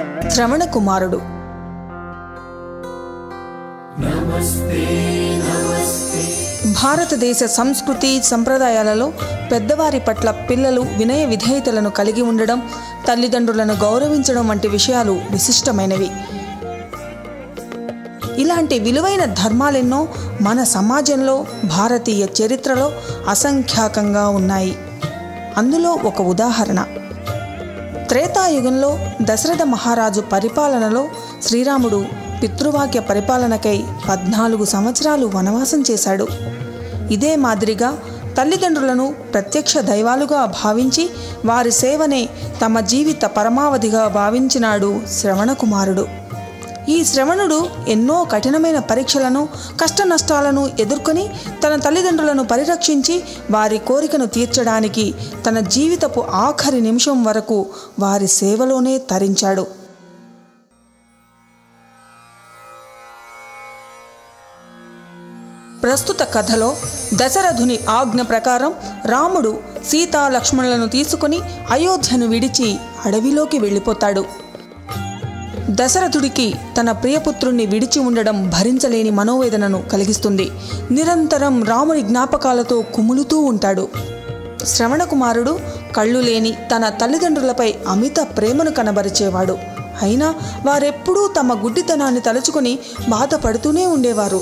శ్రవణ కుమారుడు భారతదేశ సంస్కృతి సంప్రదాయాలలో పెద్దవారి పట్ల పిల్లలు వినయ విధేయతలను కలిగి ఉండడం తల్లిదండ్రులను గౌరవించడం వంటి విషయాలు విశిష్టమైనవి ఇలాంటి విలువైన ధర్మాలెన్నో మన సమాజంలో భారతీయ చరిత్రలో అసంఖ్యాకంగా ఉన్నాయి అందులో ఒక ఉదాహరణ త్రేతాయుగంలో దశరథ మహారాజు పరిపాలనలో శ్రీరాముడు పితృవాక్య పరిపాలనకై పద్నాలుగు సంవత్సరాలు వనవాసం చేశాడు ఇదే మాదిరిగా తల్లిదండ్రులను ప్రత్యక్ష దైవాలుగా భావించి వారి సేవనే తమ జీవిత పరమావధిగా భావించినాడు శ్రవణకుమారుడు ఈ శ్రవణుడు ఎన్నో కఠినమైన పరీక్షలను కష్ట నష్టాలను ఎదుర్కొని తన తల్లిదండ్రులను పరిరక్షించి వారి కోరికను తీర్చడానికి తన జీవితపు ఆఖరి నిమిషం వరకు వారి సేవలోనే తరించాడు ప్రస్తుత కథలో దశరథుని ఆజ్ఞ ప్రకారం రాముడు సీతా లక్ష్మణులను తీసుకుని అయోధ్యను విడిచి అడవిలోకి వెళ్ళిపోతాడు దశరథుడికి తన ప్రియపుత్రుణ్ణి విడిచి ఉండడం భరించలేని మనోవేదనను కలిగిస్తుంది నిరంతరం రాముని జ్ఞాపకాలతో కుములుతూ ఉంటాడు శ్రవణకుమారుడు కళ్ళు లేని తన తల్లిదండ్రులపై అమిత ప్రేమను కనబరిచేవాడు అయినా వారెప్పుడూ తమ గుడ్డితనాన్ని తలుచుకొని బాధపడుతూనే ఉండేవారు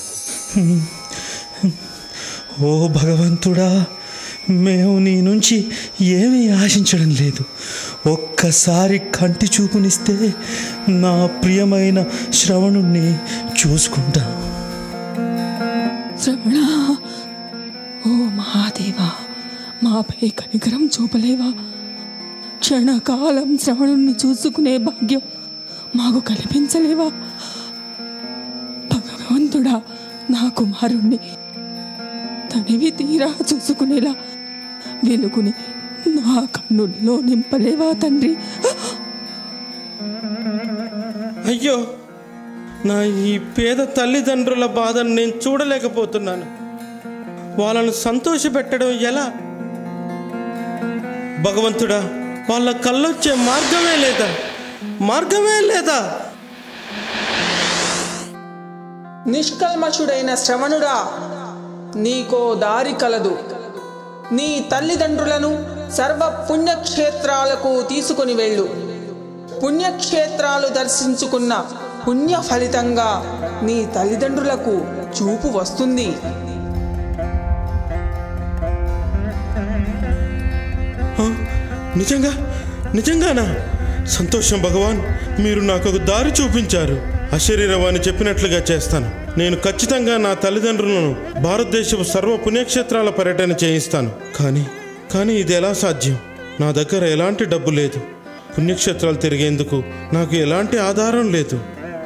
ఓ భగవంతుడా మేము నీ నుంచి ఏమీ ఆశించడం లేదు ఒక్కసారి కంటి చూపునిస్తే నా ప్రియమైన శ్రవణుణ్ణి చూసుకుంటా శ్రవణ ఓ మహాదేవా మాపై కనికరం చూపలేవా క్షణకాలం శ్రవణుణ్ణి చూసుకునే భాగ్యం మాకు కల్పించలేవా భగవంతుడా నా కుమారుణ్ణి తనివి తీరా చూసుకునేలా వెలుగుని నా కన్నుల్లో నింపలేవా తండ్రి అయ్యో నా ఈ పేద తల్లిదండ్రుల బాధను నేను చూడలేకపోతున్నాను వాళ్ళను సంతోషపెట్టడం ఎలా భగవంతుడా వాళ్ళ కళ్ళొచ్చే మార్గమే లేదా మార్గమే లేదా నిష్కల్మషుడైన శ్రవణుడా నీకో దారి కలదు నీ తల్లిదండ్రులను సర్వ పుణ్యక్షేత్రాలకు తీసుకుని వెళ్ళు పుణ్యక్షేత్రాలు దర్శించుకున్న పుణ్య ఫలితంగా నీ తల్లిదండ్రులకు చూపు వస్తుంది ఆ, నిజంగా నిజంగానా సంతోషం భగవాన్ మీరు నాకు ఒక దారి చూపించారు అశరీరవాణి చెప్పినట్లుగా చేస్తాను నేను ఖచ్చితంగా నా తల్లిదండ్రులను భారతదేశపు సర్వ పుణ్యక్షేత్రాల పర్యటన చేయిస్తాను కానీ కానీ ఇది ఎలా సాధ్యం నా దగ్గర ఎలాంటి డబ్బు లేదు పుణ్యక్షేత్రాలు తిరిగేందుకు నాకు ఎలాంటి ఆధారం లేదు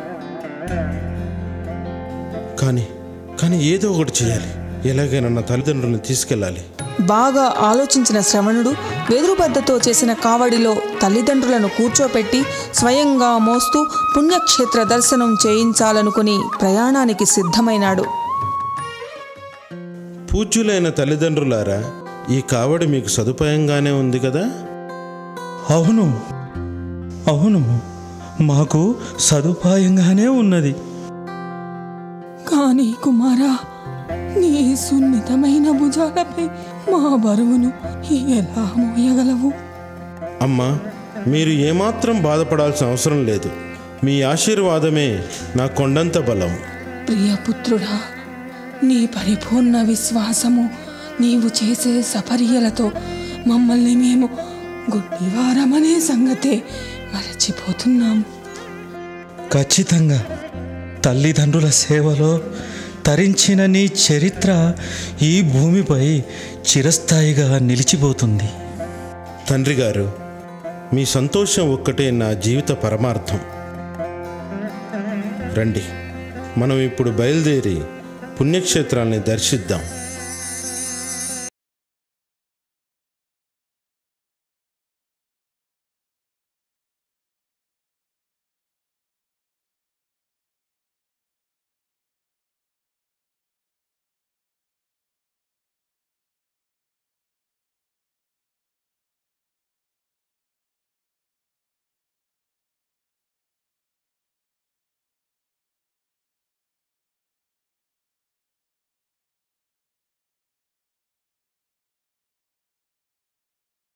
కానీ కానీ ఏదో ఒకటి చేయాలి ఎలాగైనా నా తల్లిదండ్రులను తీసుకెళ్ళాలి బాగా ఆలోచించిన శ్రవణుడు వెదురుబద్దతో చేసిన కావడిలో తల్లిదండ్రులను కూర్చోపెట్టి స్వయంగా మోస్తూ పుణ్యక్షేత్ర దర్శనం చేయించాలనుకుని ప్రయాణానికి సిద్ధమైనాడు పూజ్యులైన తల్లిదండ్రులారా ఈ కావడి మీకు సదుపాయంగానే ఉంది కదా అవును అవును మాకు సదుపాయంగానే ఉన్నది కానీ కుమారా నీ సున్నితమైన భుజాలపై మా బరువును ఎలా మోయగలవు అమ్మా మీరు ఏమాత్రం బాధపడాల్సిన అవసరం లేదు మీ ఆశీర్వాదమే నా కొండంత బలం ప్రియపుత్రుడా నీ పరిపూర్ణ విశ్వాసము నీవు చేసే సపర్యలతో మమ్మల్ని మేము గుడ్డివారమనే సంగతే మరచిపోతున్నాం ఖచ్చితంగా తల్లిదండ్రుల సేవలో తరించిన నీ చరిత్ర ఈ భూమిపై చిరస్థాయిగా నిలిచిపోతుంది తండ్రి గారు మీ సంతోషం ఒక్కటే నా జీవిత పరమార్థం రండి మనం ఇప్పుడు బయలుదేరి పుణ్యక్షేత్రాల్ని దర్శిద్దాం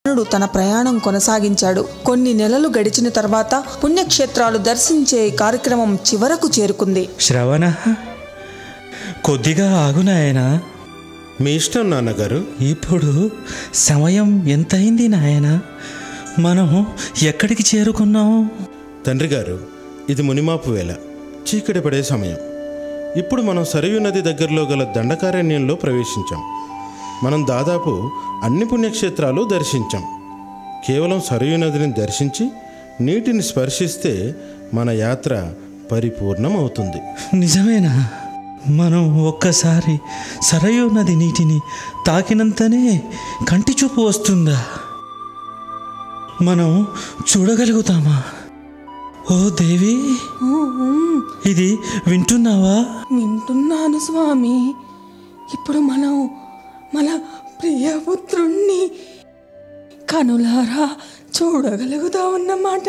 శ్రవణుడు తన ప్రయాణం కొనసాగించాడు కొన్ని నెలలు గడిచిన తర్వాత పుణ్యక్షేత్రాలు దర్శించే కార్యక్రమం చివరకు చేరుకుంది శ్రవణ కొద్దిగా ఆగునాయనా మీ ఇష్టం నాన్నగారు ఇప్పుడు సమయం ఎంతైంది నాయన మనం ఎక్కడికి చేరుకున్నాం తండ్రి గారు ఇది మునిమాపు వేళ చీకటి పడే సమయం ఇప్పుడు మనం సరియు నది దగ్గరలో గల దండకారణ్యంలో ప్రవేశించాం మనం దాదాపు అన్ని పుణ్యక్షేత్రాలు దర్శించాం కేవలం సరియు నదిని దర్శించి నీటిని స్పర్శిస్తే మన యాత్ర పరిపూర్ణం అవుతుంది నిజమేనా మనం ఒక్కసారి సరయూ నది నీటిని తాకినంతనే కంటి చూపు వస్తుందా మనం చూడగలుగుతామా ఓ దేవి ఇది వింటున్నావా వింటున్నాను స్వామి ఇప్పుడు మనం మన ప్రియపుత్రుణ్ణి కనులారా చూడగలుగుతామన్నమాట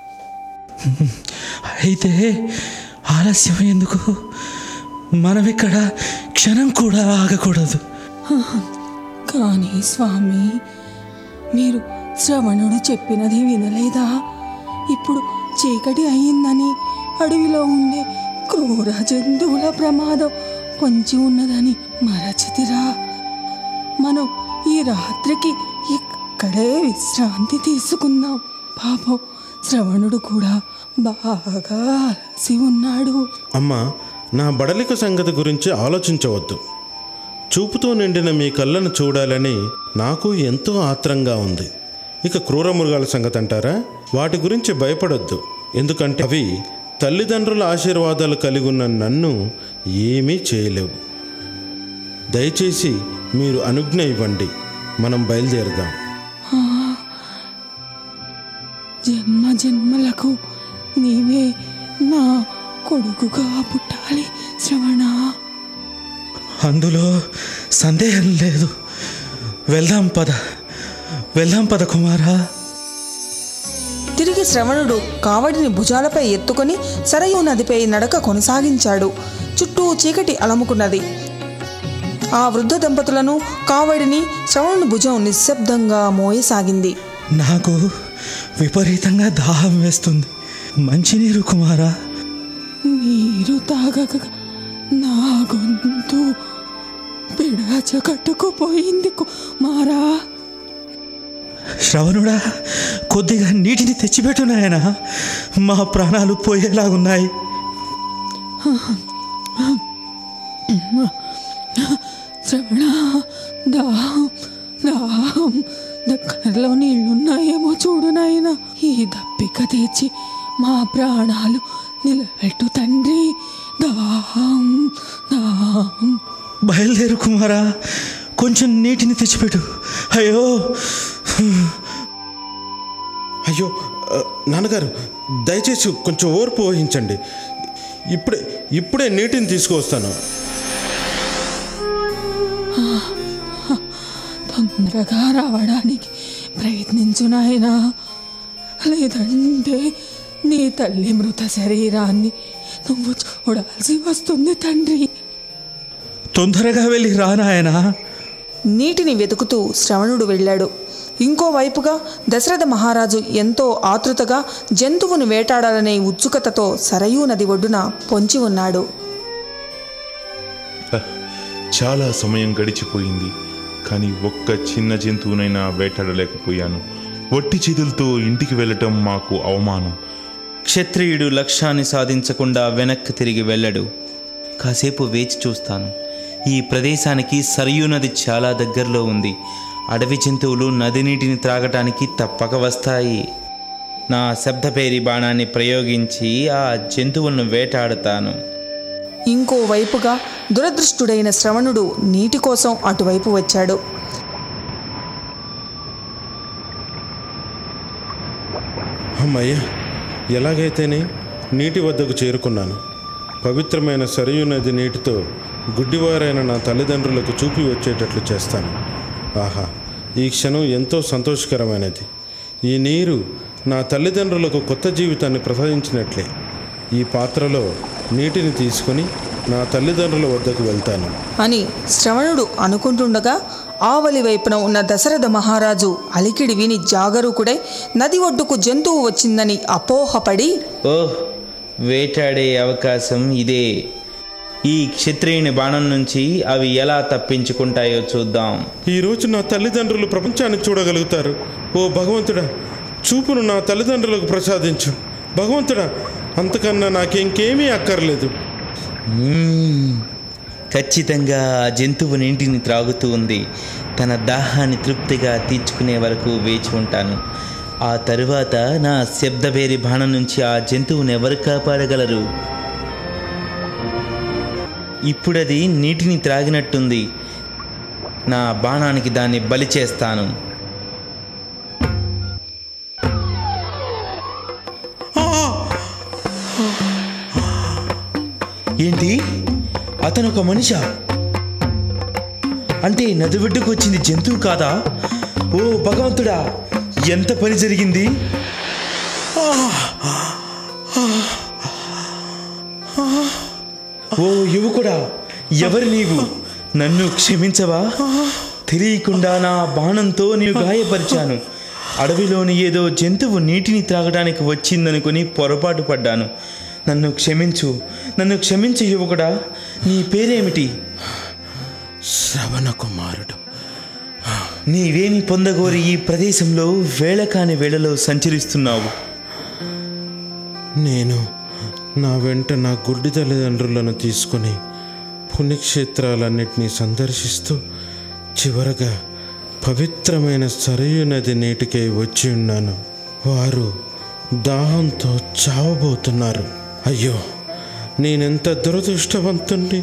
అయితే ఆలస్యం ఎందుకు మనం ఇక్కడ క్షణం కూడా ఆగకూడదు కానీ స్వామి మీరు శ్రవణుడు చెప్పినది వినలేదా ఇప్పుడు చీకటి అయిందని అడవిలో ఉండే క్రూర జంతువుల ప్రమాదం పొంచి ఉన్నదని మరచితిరా మనం ఈ రాత్రికి ఇక్కడే విశ్రాంతి తీసుకుందాం పాపం శ్రవణుడు కూడా బాగా అలసి ఉన్నాడు అమ్మా నా బడలిక సంగతి గురించి ఆలోచించవద్దు చూపుతో నిండిన మీ కళ్ళను చూడాలని నాకు ఎంతో ఆత్రంగా ఉంది ఇక క్రూర మృగాల సంగతి అంటారా వాటి గురించి భయపడొద్దు ఎందుకంటే అవి తల్లిదండ్రుల ఆశీర్వాదాలు కలిగి ఉన్న నన్ను ఏమీ చేయలేవు దయచేసి మీరు అనుజ్ఞ ఇవ్వండి మనం బయలుదేరదాం జన్మ జన్మలకు నీవే నా కొడుకుగా పుట్టాలి శ్రవణ అందులో సందేహం లేదు వెళ్దాం పద వెళ్దాం పద కుమారా తిరిగి శ్రవణుడు కావడిని భుజాలపై ఎత్తుకొని సరయూ నదిపై నడక కొనసాగించాడు చుట్టూ చీకటి అలముకున్నది ఆ వృద్ధ దంపతులను కావడిని శ్రవణుని భుజం నిశ్శబ్దంగా మోయసాగింది నాకు విపరీతంగా దాహం వేస్తుంది మంచినీరు కుమారా నీరు తాగక నా గొంతు పిడాచ కట్టుకుపోయింది మారా శ్రవణుడా కొద్దిగా నీటిని తెచ్చిపెట్టు నాయనా మా ప్రాణాలు పోయేలాగున్నాయి శ్రవణ దాహం దాహం దగ్గరలో నీళ్లున్నాయేమో చూడు నాయన ఈ దప్పిక తెచ్చి మా ప్రాణాలు నిలబెట్టు తండ్రి దాహం దాహం బయలుదేరు కుమారా కొంచెం నీటిని తెచ్చిపెట్టు అయ్యో అయ్యో ఆ, నాన్నగారు దయచేసి కొంచెం ఓర్పు వహించండి ఇప్పుడే ఇప్పుడే నీటిని తీసుకువస్తాను తొందరగా రావడానికి ప్రయత్నించు నాయనా లేదంటే నీ తల్లి మృత శరీరాన్ని నువ్వు చూడాల్సి వస్తుంది తండ్రి తొందరగా వెళ్ళి రా నాయనా నీటిని వెతుకుతూ శ్రవణుడు వెళ్ళాడు ఇంకోవైపుగా దశరథ మహారాజు ఎంతో ఆతృతగా జంతువును వేటాడాలనే ఉత్సుకతతో సరయూ నది ఒడ్డున పొంచి ఉన్నాడు చాలా సమయం గడిచిపోయింది కానీ ఒక్క చిన్న జంతువునైనా వేటాడలేకపోయాను వట్టి చేతులతో ఇంటికి వెళ్ళటం మాకు అవమానం క్షత్రియుడు లక్ష్యాన్ని సాధించకుండా వెనక్కి తిరిగి వెళ్ళడు కాసేపు వేచి చూస్తాను ఈ ప్రదేశానికి సరియు నది చాలా దగ్గరలో ఉంది అడవి జంతువులు నది నీటిని త్రాగటానికి తప్పక వస్తాయి నా శబ్దపేరి బాణాన్ని ప్రయోగించి ఆ జంతువులను వేటాడుతాను ఇంకోవైపుగా దురదృష్టుడైన శ్రవణుడు నీటి కోసం అటువైపు వచ్చాడు అమ్మయ్య ఎలాగైతేనే నీటి వద్దకు చేరుకున్నాను పవిత్రమైన సరియు నది నీటితో గుడ్డివారైన నా తల్లిదండ్రులకు చూపి వచ్చేటట్లు చేస్తాను ఆహా ఈ క్షణం ఎంతో సంతోషకరమైనది ఈ నీరు నా తల్లిదండ్రులకు కొత్త జీవితాన్ని ప్రసాదించినట్లే ఈ పాత్రలో నీటిని తీసుకొని నా తల్లిదండ్రుల వద్దకు వెళ్తాను అని శ్రవణుడు అనుకుంటుండగా ఆవలి వైపున ఉన్న దశరథ మహారాజు అలికిడి విని జాగరూకుడై నది ఒడ్డుకు జంతువు వచ్చిందని అపోహపడి ఓహ్ వేటాడే అవకాశం ఇదే ఈ క్షత్రియుని బాణం నుంచి అవి ఎలా తప్పించుకుంటాయో చూద్దాం ఈ రోజు నా తల్లిదండ్రులు ప్రపంచాన్ని చూడగలుగుతారు ఓ భగవంతుడా చూపును నా తల్లిదండ్రులకు ప్రసాదించు భగవంతుడా అంతకన్నా నాకింకేమీ అక్కర్లేదు మ్మ్. ఖచ్చితంగా ఆ జంతువు నీటిని త్రాగుతూ ఉంది తన దాహాన్ని తృప్తిగా తీర్చుకునే వరకు వేచి ఉంటాను ఆ తరువాత నా శబ్దభేరి బాణం నుంచి ఆ జంతువుని ఎవరు కాపాడగలరు ఇప్పుడది నీటిని త్రాగినట్టుంది నా బాణానికి దాన్ని బలి చేస్తాను ఏంటి అతను ఒక మనిషా అంటే నది ఒడ్డుకు వచ్చింది జంతువు కాదా ఓ భగవంతుడా ఎంత పని జరిగింది ఓ యువకుడా ఎవరు నీవు నన్ను క్షమించవా తెలియకుండా నా బాణంతో నీవు గాయపరిచాను అడవిలోని ఏదో జంతువు నీటిని త్రాగడానికి వచ్చిందనుకుని పొరపాటు పడ్డాను నన్ను క్షమించు నన్ను క్షమించు యువకుడా నీ పేరేమిటి శ్రవణ కుమారుడు నీవేమి పొందగోరి ఈ ప్రదేశంలో వేళ కాని వేళలో సంచరిస్తున్నావు నేను నా వెంట నా గుడ్డి తల్లిదండ్రులను తీసుకుని పుణ్యక్షేత్రాలన్నిటినీ సందర్శిస్తూ చివరగా పవిత్రమైన సరయు నది నీటికై వచ్చి ఉన్నాను వారు దాహంతో చావబోతున్నారు అయ్యో నేనెంత దురదృష్టవంతుణ్ణి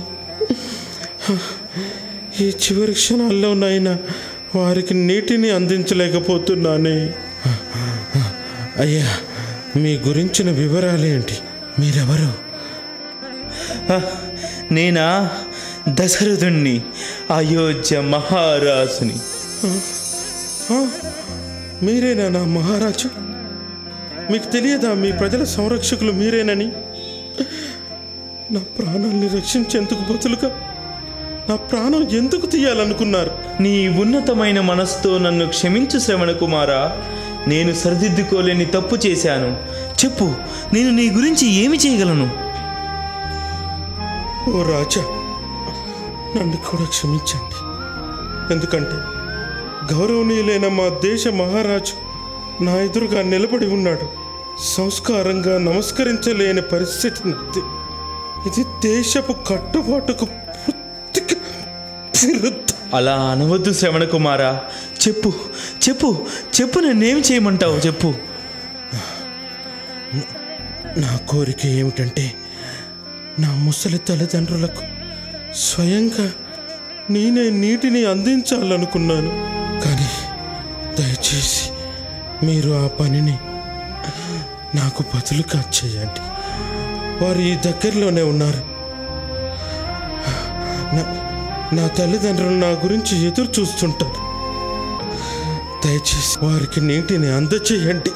ఈ చివరి క్షణాల్లోనైనా వారికి నీటిని అందించలేకపోతున్నానే అయ్యా మీ గురించిన వివరాలేంటి మీరెవరు ఆ, నేనా దశరథుణ్ణి అయోధ్య మహారాజుని ఆ, మీరేనా నా మహారాజు మీకు తెలియదా మీ ప్రజల సంరక్షకులు మీరేనని నా ప్రాణాల్ని రక్షించేందుకు బదులుగా నా ప్రాణం ఎందుకు తీయాలనుకున్నారు నీ ఉన్నతమైన మనసుతో నన్ను క్షమించు శ్రవణ కుమారా నేను సరిదిద్దుకోలేని తప్పు చేశాను చెప్పు నేను నీ గురించి ఏమి చేయగలను ఓ రాజా నన్ను కూడా క్షమించండి ఎందుకంటే గౌరవనీయులైన మా దేశ మహారాజు నా ఎదురుగా నిలబడి ఉన్నాడు సంస్కారంగా నమస్కరించలేని పరిస్థితి నాది ఇది దేశపు కట్టుబాటుకు పూర్తిగా విరుద్ధం అలా అనవద్దు శ్రవణ కుమారా చెప్పు చెప్పు చెప్పు నన్నేమి చేయమంటావు చెప్పు నా కోరిక ఏమిటంటే నా ముసలి తల్లిదండ్రులకు స్వయంగా నేనే నీటిని అందించాలనుకున్నాను కానీ దయచేసి మీరు ఆ పనిని నాకు బదులుగా చేయండి వారు ఈ దగ్గరలోనే ఉన్నారు నా- నా తల్లిదండ్రులు నా గురించి ఎదురు చూస్తుంటారు దయచేసి వారికి నీటిని అందచేయండి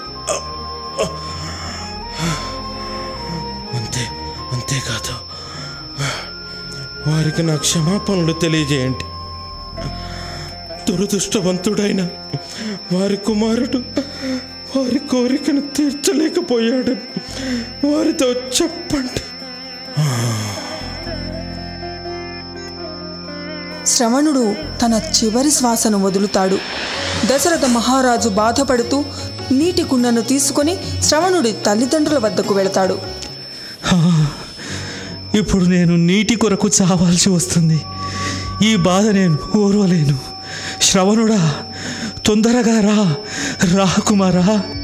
అంతే అంతేకాదు వారికి నా క్షమాపణలు తెలియజేయండి దురదృష్టవంతుడైన వారి కుమారుడు వారి కోరికను తీర్చలేకపోయాడు వారితో చెప్పండి శ్రవణుడు తన చివరి శ్వాసను వదులుతాడు దశరథ మహారాజు బాధపడుతూ నీటి కుండను తీసుకొని శ్రవణుడి తల్లిదండ్రుల వద్దకు వెళతాడు ఇప్పుడు నేను నీటి కొరకు చావాల్సి వస్తుంది ఈ బాధ నేను ఓర్వలేను శ్రవణుడా తొందరగా రా రా కుమారా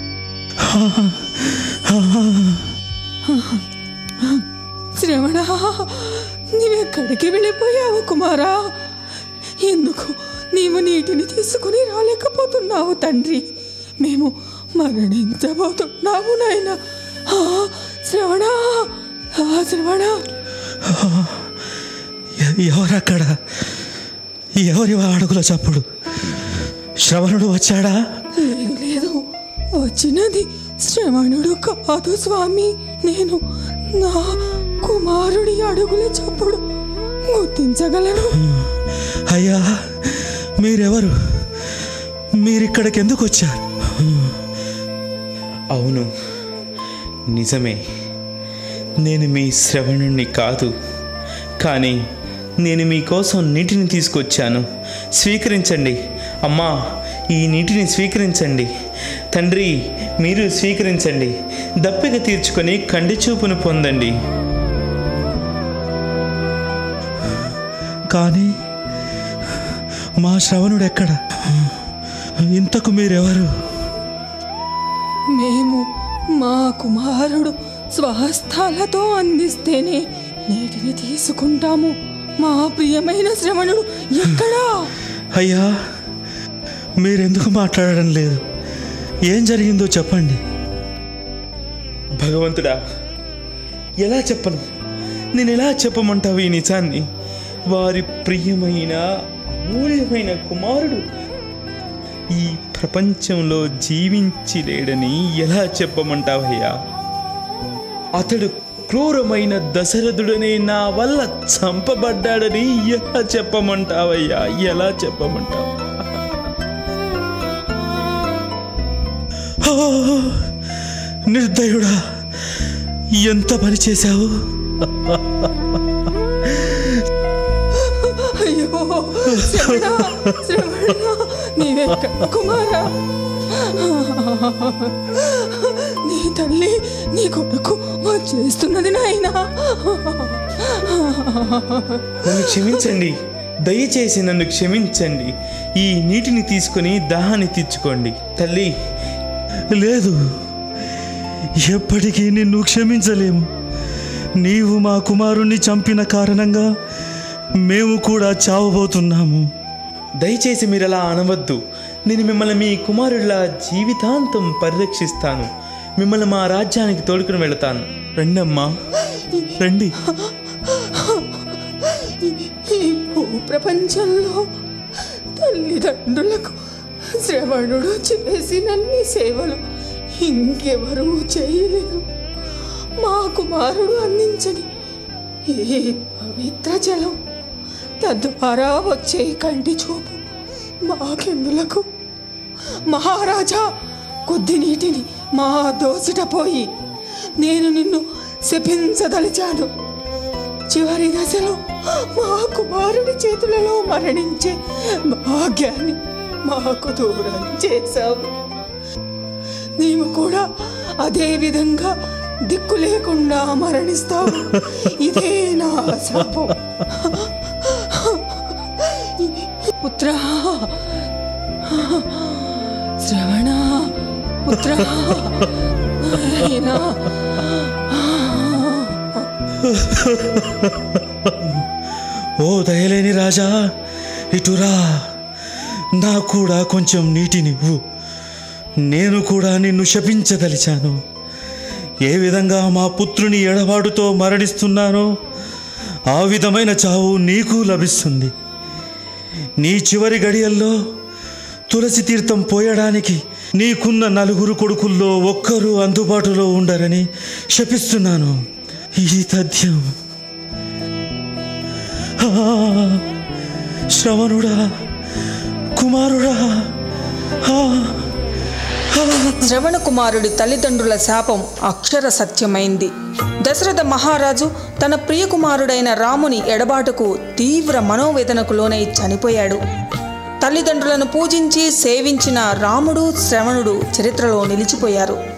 శ్రవణ నీవెక్కడికి వెళ్ళిపోయావు కుమారా ఎందుకు నీవు నీటిని తీసుకుని రాలేకపోతున్నావు తండ్రి మేము మరణించబోతున్నాము నాయన ఆ, శ్రవణ ఆ, శ్రవణ ఎ- ఎవరక్కడ ఎవరి అడుగుల చప్పుడు శ్రవణుడు వచ్చాడా లేదు లేదు వచ్చినది శ్రవణుడు కాదు స్వామి నేను నా కుమారుడి అడుగుల చప్పుడు గుర్తించగలను అయ్యా మీరెవరు మీరిక్కడికి ఎందుకు వచ్చారు అవును నిజమే నేను మీ శ్రవణుణ్ణి కాదు కానీ నేను మీకోసం నీటిని తీసుకొచ్చాను స్వీకరించండి అమ్మా ఈ నీటిని స్వీకరించండి తండ్రి మీరు స్వీకరించండి దప్పిక తీర్చుకొని కంటి చూపును పొందండి కానీ మా శ్రవణుడు ఎక్కడ ఇంతకు మీరెవరు మేము మా కుమారుడు స్వహస్తాలతో అందిస్తేనే నేటిని తీసుకుంటాము మా ప్రియమైన శ్రవణుడు ఎక్కడా అయ్యా మీరెందుకు మాట్లాడడం లేదు ఏం జరిగిందో చెప్పండి భగవంతుడా ఎలా చెప్పను నేను ఎలా చెప్పమంటావు ఈ నిజాన్ని వారి ప్రియమైన అమూల్యమైన కుమారుడు ఈ ప్రపంచంలో జీవించి లేడని ఎలా చెప్పమంటావయ్యా అతడు క్రూరమైన దశరథుడనే నా వల్ల చంపబడ్డాడని ఎలా చెప్పమంటావయ్యా ఎలా చెప్పమంటావు ఓ, నిర్దయుడా ఎంత పని చేశావు అయ్యో శ్రవణ శ్రవణ నీవెక్కడ కుమారా నీ తల్లి నీ కొడుకు చేస్తున్నది నాయనా నన్ను క్షమించండి దయచేసి నన్ను క్షమించండి ఈ నీటిని తీసుకొని దాహాన్ని తీర్చుకోండి తల్లి లేదు ఎప్పటికీ నిన్ను క్షమించలేము నీవు మా కుమారుణ్ణి చంపిన కారణంగా మేము కూడా చావబోతున్నాము దయచేసి మీరు అలా అనవద్దు నేను మిమ్మల్ని మీ కుమారుడిలా జీవితాంతం పరిరక్షిస్తాను మిమ్మల్ని మా రాజ్యానికి తోడుకుని వెళతాను రండమ్మా రండి ఈ భూ ప్రపంచంలో తల్లిదండ్రులకు శ్రవణుడు చేసినన్ని సేవలు ఇంకెవరూ చేయలేరు మా కుమారుడు అందించని ఈ పవిత్ర జలం తద్వారా వచ్చే కంటి చూపు మాకెందులకు మహారాజా కొద్ది నీటిని మా దోసిట పోయి నేను నిన్ను శపించదలిచాను చివరి దశలో మా కుమారుడి చేతులలో మరణించే భాగ్యాన్ని మాకు దూరం చేశావు నీవు కూడా అదే విధంగా దిక్కు లేకుండా మరణిస్తావు ఇదే నా శాపం పుత్ర శ్రవణ పుత్ర నాయనా. ఓ దయలేని రాజా ఇటురా నాకు కూడా కొంచెం నీటినివ్వు నేను కూడా నిన్ను శపించదలిచాను ఏ విధంగా మా పుత్రుని ఎడబాటుతో మరణిస్తున్నానో ఆ విధమైన చావు నీకు లభిస్తుంది నీ చివరి గడియల్లో తులసి తీర్థం పోయడానికి నీకున్న నలుగురు కొడుకుల్లో ఒక్కరూ అందుబాటులో ఉండరని శపిస్తున్నాను ఈ తథ్యం ఆ, శ్రవణుడా కుమారుడా ఆ, శ్రవణ కుమారుడి తల్లిదండ్రుల శాపం అక్షర సత్యమైంది దశరథ మహారాజు తన ప్రియ కుమారుడైన రాముని ఎడబాటుకు తీవ్ర మనోవేదనకు లోనై చనిపోయాడు తల్లిదండ్రులను పూజించి సేవించిన రాముడు శ్రవణుడు చరిత్రలో నిలిచిపోయారు